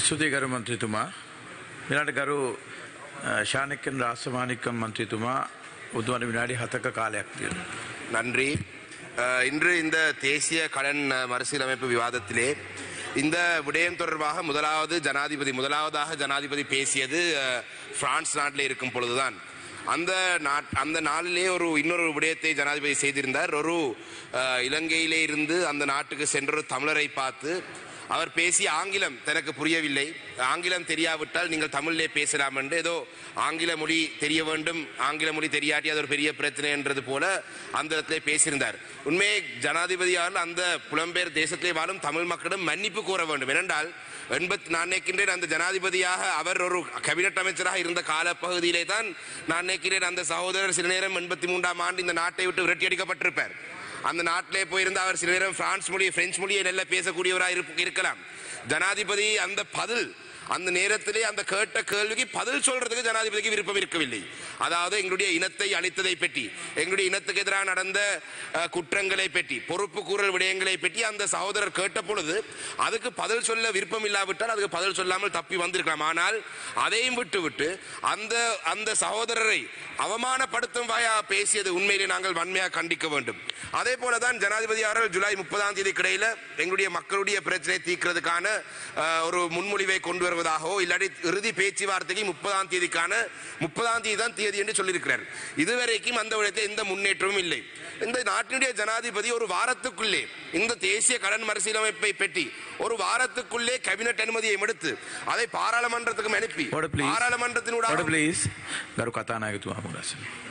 ස්තුතියි ගරු මන්ත්‍රීතුමා. මෙලාට ගරු අ, ශානකන් රාසමානිකම් මන්ත්‍රීතුමා උදුවන විනාඩි හතක කාලයක් තියෙන. நன்றி அஹ், இன்று இந்த தேசிய கடன் அஹ், மறுசீரமைப்பு விவாதத்திலே இந்த விடயம் தொடர்பாக முதலாவது ஜனாதிபதி முதலாவதாக ஜனாதிபதி பேசியது அஹ், பிரான்ஸ் நாட்டில் இருக்கும் பொழுதுதான் அந்த நாட் அந்த நாளிலே ஒரு இன்னொரு விடயத்தை ஜனாதிபதி செய்திருந்தார் ஒரு அஹ், இலங்கையிலே இருந்து அந்த நாட்டுக்கு சென்ற ஒரு தமிழரை பார்த்து அவர் பேசிய ஆங்கிலம் தனக்கு புரியவில்லை ஆங்கிலம் தெரியாவிட்டால் நீங்கள் தமிழிலே பேசலாம் என்று ஏதோ ஆங்கில மொழி தெரிய வேண்டும் ஆங்கில மொழி தெரியாட்டி அது ஒரு பெரிய பிரச்சனை என்றது போல அந்த இடத்திலே பேசியிருந்தார் உண்மையை ஜனாதிபதியால் அந்த புலம்பெயர் தேசத்திலே வாழும் தமிழ் மக்களிடம் மன்னிப்பு கோர வேண்டும் ஏனென்றால் எண்பத்தி நான் நினைக்கின்றேன் அந்த ஜனாதிபதியாக அவர் ஒரு கேபினட் அமைச்சராக இருந்த காலப்பகுதியிலே தான் நான் நினைக்கிறேன் அந்த சகோதரர் சில நேரம் எண்பத்தி மூன்றாம் ஆண்டு இந்த நாட்டை விட்டு விரட்டி அடிக்கப்பட்டிருப்பார் அந்த நாட்டிலே போயிருந்த அவர் சில நேரம் பிரான்ஸ் மொழி பிரெஞ்சு மொழியை நல்ல பேசக்கூடியவராக இருப்ப- இருக்கலாம் ஜனாதிபதி அந்த பதில் அந்த நேரத்திலே அந்த கேட்ட கேள்விக்கு பதில் சொல்றதுக்கு ஜனாதிபதிக்கு விருப்பம் இருக்கவில்லை அதாவது எங்களுடைய இனத்தை அழித்ததை பற்றி எங்களுடைய இனத்துக்கு எதிராக நடந்த அஹ், குற்றங்களை பற்றி பொறுப்பு கூறல் விடயங்களை பற்றி அந்த சகோதரர் கேட்ட பொழுது அதுக்கு பதில் சொல்ல விருப்பம் இல்லாவிட்டால் அதுக்கு பதில் சொல்லாமல் தப்பி வந்திருக்கலாம் ஆனால் அதையும் விட்டு விட்டு அந்த அந்த சகோதரரை அவமானப்படுத்தும் வகையாக பேசியது உண்மையிலே நாங்கள் வன்மையாக கண்டிக்க வேண்டும் அதே போலதான் ஜனாதிபதி அவர்கள் ஜூலை முப்பதாம் தேதி கிடையில எங்களுடைய மக்களுடைய பிரச்சனை தீர்க்கிறதுக்கான அஹ், ஒரு முன்மொழிவை கொண்டு வருவதாகவோ இல்லாட்டி இறுதி பேச்சுவார்த்தைக்கு முப்பதாம் தேதிக்கான முப்பதாம் தேதி தான் தேதி என்று சொல்லியிருக்கிறார் இதுவரைக்கும் அந்த விடத்தில் எந்த முன்னேற்றமும் இல்லை இந்த நாட்டினுடைய ஜனாதிபதி ஒரு வாரத்துக்குள்ளே இந்த தேசிய கடன் மறுசீலமைப்பை பற்றி ஒரு வாரத்துக்குள்ளே கேபினட் அனுமதியை எடுத்து அதை பாராளுமன்றத்துக்கு அனுப்பி Order, please. பாராளுமன்றத்தினூடாக ඔඩ පලිස් ගරු කතානායකතුමා මුලස.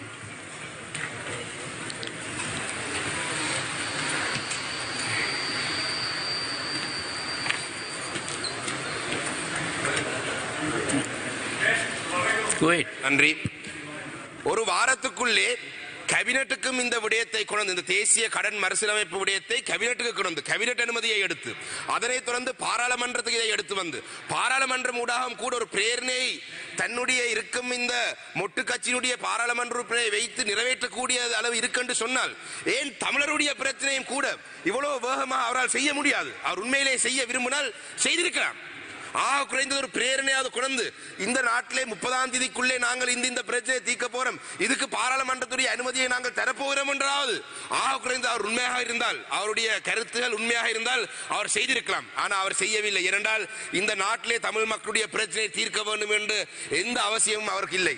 நன்றி ஒரு வாரத்துக்குள்ளே கேபினட்டுக்கும் இந்த விடயத்தை கொண்டு இந்த தேசிய கடன் மறுசீலமைப்பு விடயத்தை கேபினட்டுக்கு கொண்டு வந்து கேபினட் அனுமதியை எடுத்து அதனைத் தொடர்ந்து பாராளுமன்றத்துக்கு இதை எடுத்து வந்து பாராளுமன்றம் ஊடாகம் கூட ஒரு பிரேரணையை தன்னுடைய இருக்கும் இந்த மொட்டு கட்சியினுடைய பாராளுமன்ற உறுப்பினரை வைத்து நிறைவேற்றக்கூடிய அளவு இருக்குன்னு சொன்னால் ஏன் தமிழருடைய பிரச்சனையும் கூட இவ்வளவு வேகமாக அவரால் செய்ய முடியாது அவர் உண்மையிலே செய்ய விரும்பினால் செய்திருக்கலாம் ஆக குறைந்தது ஒரு பிரேரணையாவது குறைந்து இந்த நாட்டிலே முப்பதாம் தேதிக்குள்ளே நாங்கள் இந்த இந்த பிரச்சனையை தீர்க்க போறோம் இதுக்கு பாராளுமன்றத்துடைய அனுமதியை நாங்கள் தரப்போகிறோம் என்றாவது ஆக குறைந்து அவர் உண்மையாக இருந்தால் அவருடைய கருத்துகள் உண்மையாக இருந்தால் அவர் செய்திருக்கலாம் ஆனால் அவர் செய்யவில்லை ஏனென்றால் இந்த நாட்டிலே தமிழ் மக்களுடைய பிரச்சனையை தீர்க்க வேண்டும் என்று எந்த அவசியமும் அவருக்கு இல்லை